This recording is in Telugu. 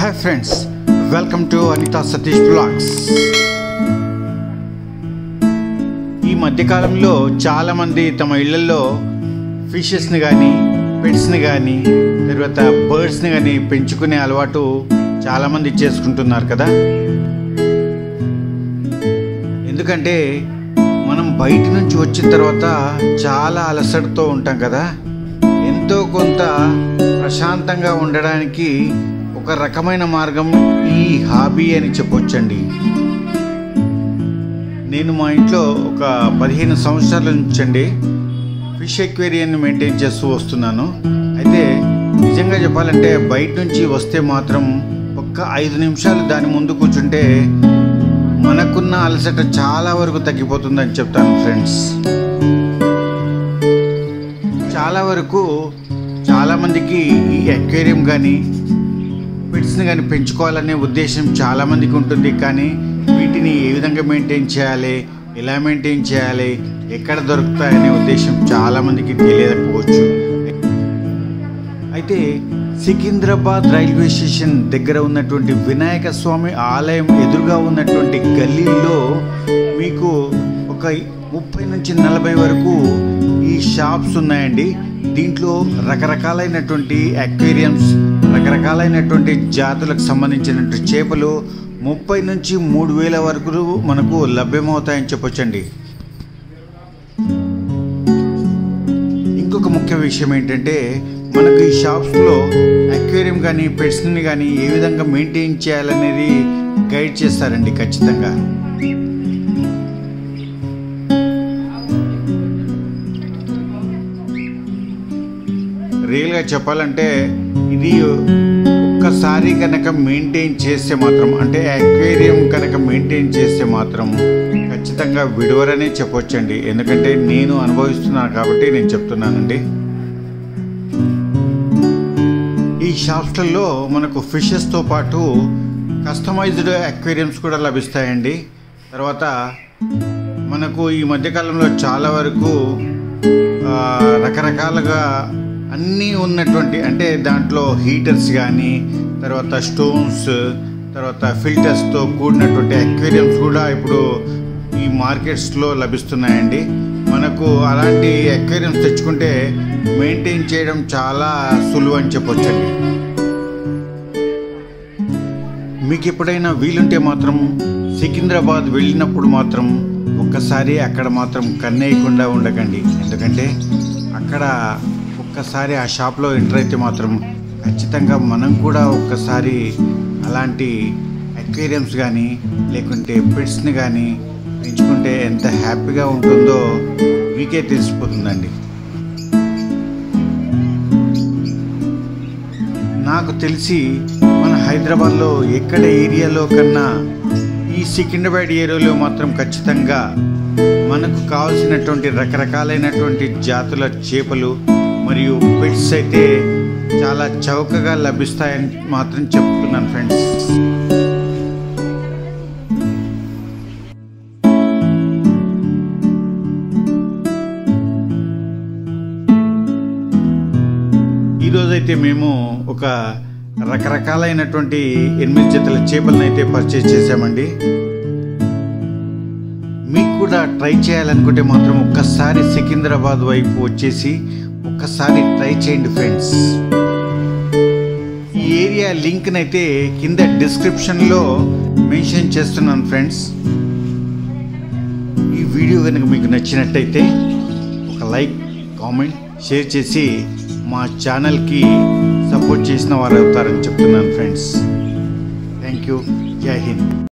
hi friends welcome to Anitha Satish blogs ఈ మధ్యకాలంలో చాలామంది తమ ఇళ్లలో ఫిషెస్ని కానీ పెట్స్ని కానీ తర్వాత బర్డ్స్ని కానీ పెంచుకునే అలవాటు చాలామంది చేసుకుంటున్నారు కదా ఎందుకంటే మనం బయట నుంచి వచ్చిన తర్వాత చాలా అలసటతో ఉంటాం కదా ఎంతో కొంత ప్రశాంతంగా ఉండడానికి ఒక రకమైన మార్గం ఈ హాబీ అని చెప్పొచ్చండి నేను మా ఇంట్లో ఒక పదిహేను సంవత్సరాల నుంచి అండి ఫిష్ ఎక్వేరియాన్ని మెయింటైన్ చేస్తూ వస్తున్నాను అయితే నిజంగా చెప్పాలంటే బయట నుంచి వస్తే మాత్రం ఒక్క ఐదు నిమిషాలు దాని ముందు కూర్చుంటే మనకున్న అలసట చాలా వరకు తగ్గిపోతుందని చెప్తాను ఫ్రెండ్స్ చాలా వరకు చాలామందికి ఈ అక్వేరియం కానీ పెట్స్ని కానీ పెంచుకోవాలనే ఉద్దేశం చాలామందికి ఉంటుంది కానీ వీటిని ఏ విధంగా మెయింటైన్ చేయాలి ఎలా మెయింటైన్ చేయాలి ఎక్కడ దొరుకుతాయనే ఉద్దేశం చాలామందికి తెలియకపోవచ్చు అయితే సికింద్రాబాద్ రైల్వే స్టేషన్ దగ్గర ఉన్నటువంటి వినాయక స్వామి ఆలయం ఎదురుగా ఉన్నటువంటి గల్లీలో మీకు ఒక ముప్పై నుంచి నలభై వరకు ఈ షాప్స్ ఉన్నాయండి దీంట్లో రకరకాలైనటువంటి అక్వేరియంస్ రకరకాలైనటువంటి జాతులకు సంబంధించినటువంటి చేపలు ముప్పై నుంచి మూడు వేల వరకు మనకు లభ్యమవుతాయని చెప్పొచ్చండి ఇంకొక ముఖ్య విషయం ఏంటంటే మనకు ఈ షాప్స్లో అక్వేరియం కానీ పెట్స్ని కానీ ఏ విధంగా మెయింటైన్ చేయాలనేది గైడ్ చేస్తారండి ఖచ్చితంగా రియల్గా చెప్పాలంటే ఇది ఒక్కసారి కనుక మెయింటైన్ చేస్తే మాత్రం అంటే అక్వేరియం కనుక మెయింటైన్ చేస్తే మాత్రం ఖచ్చితంగా విడవరనే చెప్పొచ్చండి ఎందుకంటే నేను అనుభవిస్తున్నాను కాబట్టి నేను చెప్తున్నానండి ఈ షాప్స్లలో మనకు ఫిషెస్తో పాటు కస్టమైజ్డ్ అక్వేరియంస్ కూడా లభిస్తాయండి తర్వాత మనకు ఈ మధ్యకాలంలో చాలా వరకు ఆ, రకరకాలుగా అన్నీ ఉన్నటువంటి అంటే దాంట్లో హీటర్స్ కానీ తర్వాత స్టోన్స్ తర్వాత ఫిల్టర్స్తో కూడినటువంటి అక్వేరియంస్ కూడా ఇప్పుడు ఈ మార్కెట్స్లో లభిస్తున్నాయండి మనకు అలాంటి అక్వేరియంస్ తెచ్చుకుంటే మెయింటైన్ చేయడం చాలా సులువు అని చెప్పొచ్చండి మీకు ఎప్పుడైనా వీలుంటే మాత్రం సికింద్రాబాద్ వెళ్ళినప్పుడు మాత్రం ఒక్కసారి అక్కడ మాత్రం కన్నేయకుండా ఉండకండి ఎందుకంటే అక్కడ ఒక్కసారి ఆ షాప్లో ఎంటర్ అయితే మాత్రం ఖచ్చితంగా మనం కూడా ఒక్కసారి అలాంటి అక్వేరియంస్ కానీ లేకుంటే పెట్స్ని కానీ పెంచుకుంటే ఎంత హ్యాపీగా ఉంటుందో మీకే తెలిసిపోతుందండి నాకు తెలిసి మన హైదరాబాద్లో ఎక్కడ ఏరియాలో కన్నా ఈ సికింద్రాబాద్ ఏరియాలో మాత్రం ఖచ్చితంగా మనకు కావాల్సినటువంటి రకరకాలైనటువంటి జాతుల చేపలు మరియు పెట్స్ అయితే చాలా చౌకగా లభిస్తాయని మాత్రం చెప్తున్నాను ఫ్రెండ్స్ ఈరోజైతే మేము ఒక రకరకాలైనటువంటి ఎనిమిది జతల చేపలను అయితే పర్చేజ్ చేసామండి మీకు కూడా ట్రై చేయాలనుకుంటే మాత్రం ఒక్కసారి సికింద్రాబాద్ వైపు వచ్చేసి ఒక్కసారి ట్రై చేయండి ఫ్రెండ్స్ ఈ ఏరియా లింక్ని అయితే కింద డిస్క్రిప్షన్లో మెన్షన్ చేస్తున్నాను ఫ్రెండ్స్ ఈ వీడియో కనుక మీకు నచ్చినట్టయితే ఒక లైక్ కామెంట్ షేర్ చేసి మా ఛానల్కి సపోర్ట్ చేసిన వారు అవుతారని చెప్తున్నాను ఫ్రెండ్స్ థ్యాంక్ యూ జై హింద్